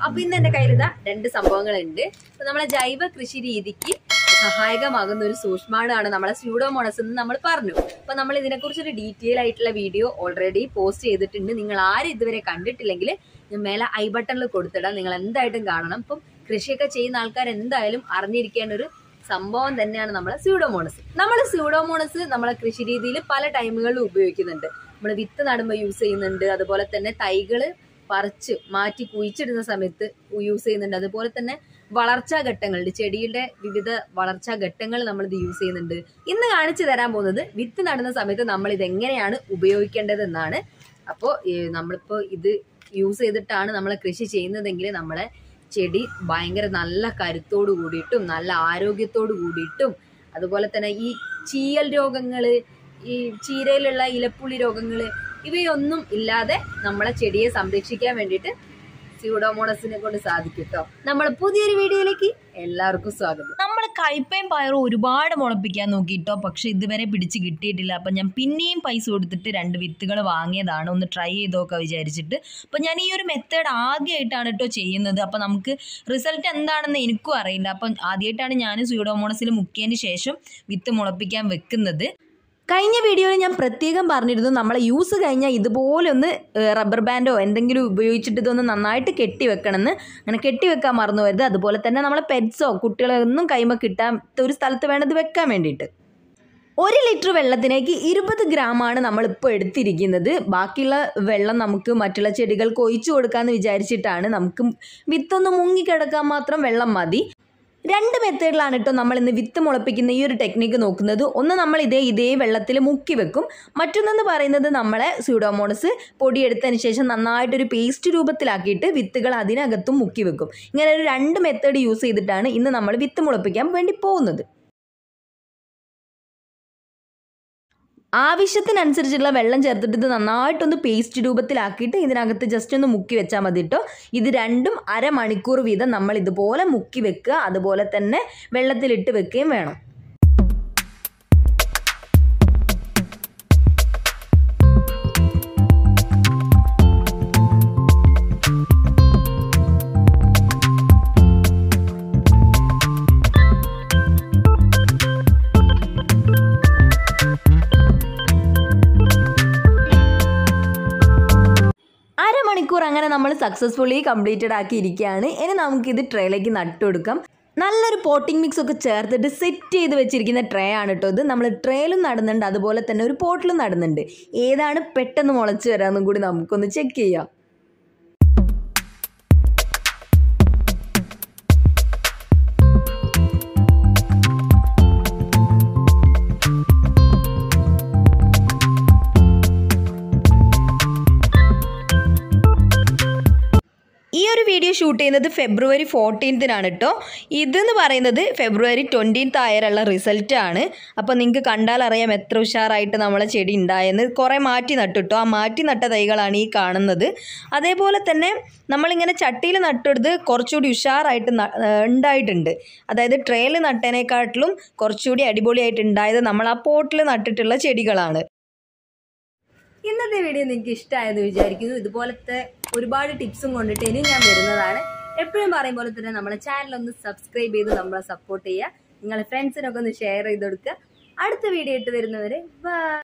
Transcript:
അപ്പൊ ഇന്ന് എന്റെ കയ്യിൽ ഇതാ രണ്ട് സംഭവങ്ങളുണ്ട് അപ്പൊ നമ്മളെ ജൈവ കൃഷി രീതിക്ക് സഹായകമാകുന്ന ഒരു സൂക്ഷ്മാണാണ് നമ്മളെ സ്യൂഡോമോണസ് എന്ന് നമ്മൾ പറഞ്ഞു അപ്പൊ നമ്മൾ ഇതിനെക്കുറിച്ച് ഒരു ഡീറ്റെയിൽ ആയിട്ടുള്ള വീഡിയോ ഓൾറെഡി പോസ്റ്റ് ചെയ്തിട്ടുണ്ട് നിങ്ങൾ ആരും ഇതുവരെ കണ്ടിട്ടില്ലെങ്കിൽ ഞാൻ മേലെ ഐ ബട്ടണിൽ കൊടുത്തിടാം നിങ്ങൾ എന്തായിട്ടും കാണണം ഇപ്പം കൃഷിയൊക്കെ ചെയ്യുന്ന ആൾക്കാർ എന്തായാലും അറിഞ്ഞിരിക്കേണ്ട ഒരു സംഭവം തന്നെയാണ് നമ്മളെ സ്യൂഡോമോണസ് നമ്മൾ സ്യൂഡോമോണസ് നമ്മളെ കൃഷി രീതിയിൽ പല ടൈമുകളിലും ഉപയോഗിക്കുന്നുണ്ട് നമ്മൾ വിത്ത് നടുമ്പോൾ യൂസ് ചെയ്യുന്നുണ്ട് അതുപോലെ തന്നെ തൈകള് പറിച്ച് മാറ്റി കുഴിച്ചിടുന്ന സമയത്ത് യൂസ് ചെയ്യുന്നുണ്ട് അതുപോലെ തന്നെ വളർച്ചാ ഘട്ടങ്ങളുണ്ട് ചെടിയുടെ വിവിധ വളർച്ചാ ഘട്ടങ്ങൾ നമ്മൾ ഇത് യൂസ് ചെയ്യുന്നുണ്ട് ഇന്ന് കാണിച്ചു തരാൻ പോകുന്നത് വിത്ത് നടുന്ന സമയത്ത് നമ്മൾ ഇത് എങ്ങനെയാണ് ഉപയോഗിക്കേണ്ടത് എന്നാണ് അപ്പോൾ നമ്മളിപ്പോൾ ഇത് യൂസ് ചെയ്തിട്ടാണ് നമ്മൾ കൃഷി ചെയ്യുന്നതെങ്കിൽ നമ്മളെ ചെടി ഭയങ്കര നല്ല കരുത്തോട് കൂടിയിട്ടും നല്ല ആരോഗ്യത്തോട് കൂടിയിട്ടും അതുപോലെ തന്നെ ഈ ചീയൽ രോഗങ്ങള് ഈ ചീരയിലുള്ള ഇലപ്പുള്ളി രോഗങ്ങള് ഇവയൊന്നും ഇല്ലാതെ നമ്മളെ ചെടിയെ സംരക്ഷിക്കാൻ വേണ്ടിയിട്ട് സ്യൂഡോമോണസിനെ കൊണ്ട് സാധിക്കും കേട്ടോ നമ്മൾ പുതിയൊരു വീഡിയോയിലേക്ക് എല്ലാവർക്കും സ്വാഗതം നമ്മൾ കയ്പയും പയറും ഒരുപാട് മുളപ്പിക്കാൻ നോക്കിയിട്ടോ പക്ഷെ ഇതുവരെ പിടിച്ച് കിട്ടിയിട്ടില്ല അപ്പം ഞാൻ പിന്നെയും പൈസ കൊടുത്തിട്ട് രണ്ട് വിത്തുകൾ വാങ്ങിയതാണ് ഒന്ന് ട്രൈ ചെയ്ത് നോക്കാൻ വിചാരിച്ചിട്ട് അപ്പം ഞാൻ ഈ ഒരു മെത്തേഡ് ആദ്യമായിട്ടാണ് കേട്ടോ ചെയ്യുന്നത് അപ്പം നമുക്ക് റിസൾട്ട് എന്താണെന്ന് എനിക്കും അറിയില്ല അപ്പം ആദ്യമായിട്ടാണ് ഞാൻ സ്യൂഡോമോണസിൽ മുക്കിയതിന് ശേഷം വിത്ത് മുളപ്പിക്കാൻ വെക്കുന്നത് കഴിഞ്ഞ വീഡിയോയിൽ ഞാൻ പ്രത്യേകം പറഞ്ഞിരുന്നു നമ്മളെ യൂസ് കഴിഞ്ഞാൽ ഇതുപോലെ ഒന്ന് റബ്ബർ ബാൻഡോ എന്തെങ്കിലും ഉപയോഗിച്ചിട്ട് ഇതൊന്ന് നന്നായിട്ട് കെട്ടി വെക്കണമെന്ന് അങ്ങനെ കെട്ടി വെക്കാൻ മറന്നു വരുത് അതുപോലെ തന്നെ നമ്മളെ പെറ്റ്സോ കുട്ടികളോ ഒന്നും കൈമ കിട്ടാത്ത ഒരു സ്ഥലത്ത് വേണ്ടത് വെക്കാൻ വേണ്ടിയിട്ട് ഒരു ലിറ്റർ വെള്ളത്തിലേക്ക് ഇരുപത് ഗ്രാമാണ് നമ്മളിപ്പോൾ എടുത്തിരിക്കുന്നത് ബാക്കിയുള്ള വെള്ളം നമുക്ക് മറ്റുള്ള ചെടികൾക്ക് ഒഴിച്ചു കൊടുക്കാമെന്ന് വിചാരിച്ചിട്ടാണ് നമുക്ക് വിത്തൊന്ന് മുങ്ങിക്കിടക്കാൻ മാത്രം വെള്ളം മതി രണ്ട് മെത്തേഡിലാണ് കേട്ടോ നമ്മൾ ഇന്ന് വിത്ത് മുളപ്പിക്കുന്ന ഈ ഒരു ടെക്നിക്ക് നോക്കുന്നത് ഒന്ന് നമ്മൾ ഇതേ ഇതേ വെള്ളത്തിൽ മുക്കി വെക്കും മറ്റൊന്നെന്ന് പറയുന്നത് നമ്മളെ സ്യൂഡോമോണസ് പൊടിയെടുത്തതിന് ശേഷം നന്നായിട്ടൊരു പേസ്റ്റ് രൂപത്തിലാക്കിയിട്ട് വിത്തുകൾ അതിനകത്തും മുക്കി വെക്കും ഇങ്ങനെ ഒരു രണ്ട് മെത്തേഡ് യൂസ് ചെയ്തിട്ടാണ് ഇന്ന് നമ്മൾ വിത്ത് മുളപ്പിക്കാൻ വേണ്ടി പോകുന്നത് ആവശ്യത്തിനനുസരിച്ചുള്ള വെള്ളം ചേർത്തിട്ട് ഇത് നന്നായിട്ടൊന്ന് പേസ്റ്റ് രൂപത്തിലാക്കിയിട്ട് ഇതിനകത്ത് ജസ്റ്റ് ഒന്ന് മുക്കി വെച്ചാൽ മതി കേട്ടോ ഇത് രണ്ടും അരമണിക്കൂർ വീതം നമ്മൾ ഇതുപോലെ മുക്കി വെക്കുക അതുപോലെ തന്നെ വെള്ളത്തിലിട്ട് വെക്കുകയും വേണം അരമണിക്കൂർ അങ്ങനെ നമ്മൾ സക്സസ്ഫുള്ളി കംപ്ലീറ്റഡ് ആക്കി ഇരിക്കുകയാണ് ഇനി നമുക്കിത് ട്രേയിലേക്ക് നട്ടുകൊടുക്കാം നല്ലൊരു പോട്ടിംഗ് മിക്സ് ഒക്കെ ചേർത്തിട്ട് സെറ്റ് ചെയ്ത് വെച്ചിരിക്കുന്ന ട്രേ ആണ് കേട്ടോ ഇത് നമ്മൾ ട്രേയിലും നടുന്നുണ്ട് അതുപോലെ തന്നെ ഒരു പോട്ടിലും നടുന്നുണ്ട് ഏതാണ് പെട്ടെന്ന് മുളച്ച് വരാമെന്നും കൂടി നമുക്കൊന്ന് ചെക്ക് ചെയ്യാം ഈ ഒരു വീഡിയോ ഷൂട്ട് ചെയ്യുന്നത് ഫെബ്രുവരി ഫോർട്ടീൻത്തിനാണ് കേട്ടോ ഇതെന്ന് പറയുന്നത് ഫെബ്രുവരി ട്വൻറ്റീൻത്ത് ആയാലുള്ള റിസൾട്ടാണ് അപ്പോൾ നിങ്ങൾക്ക് കണ്ടാൽ അറിയാം എത്ര ഉഷാറായിട്ട് നമ്മളെ ചെടി ഉണ്ടായെന്ന് കുറേ മാറ്റി നട്ടു കേട്ടോ ആ മാറ്റി നട്ട തൈകളാണ് ഈ കാണുന്നത് അതേപോലെ തന്നെ നമ്മളിങ്ങനെ ചട്ടിയിൽ നട്ടെടുത്ത് കുറച്ചുകൂടി ഉഷാറായിട്ട് ന- ഏഹ് ഉണ്ടായിട്ടുണ്ട് അതായത് ട്രേയിൽ നട്ടതിനെക്കാട്ടിലും കുറച്ചുകൂടി അടിപൊളിയായിട്ട് ഉണ്ടായത് നമ്മൾ ആ പോട്ടിൽ നട്ടിട്ടുള്ള ചെടികളാണ് ഇന്നത്തെ വീഡിയോ നിങ്ങൾക്ക് ഇഷ്ടമായെന്ന് വിചാരിക്കുന്നു ഇതുപോലത്തെ ഒരുപാട് ടിപ്സും കൊണ്ടിട്ട് ഇനിയും ഞാൻ വരുന്നതാണ് എപ്പോഴും പറയും പോലെ തന്നെ നമ്മളെ ചാനൽ ഒന്ന് സബ്സ്ക്രൈബ് ചെയ്ത് നമ്മളെ സപ്പോർട്ട് ചെയ്യുക നിങ്ങളെ ഫ്രണ്ട്സിനൊക്കെ ഒന്ന് ഷെയർ ചെയ്ത് കൊടുക്കുക അടുത്ത വീഡിയോ ഇട്ട് വരുന്നവരെ ബൈ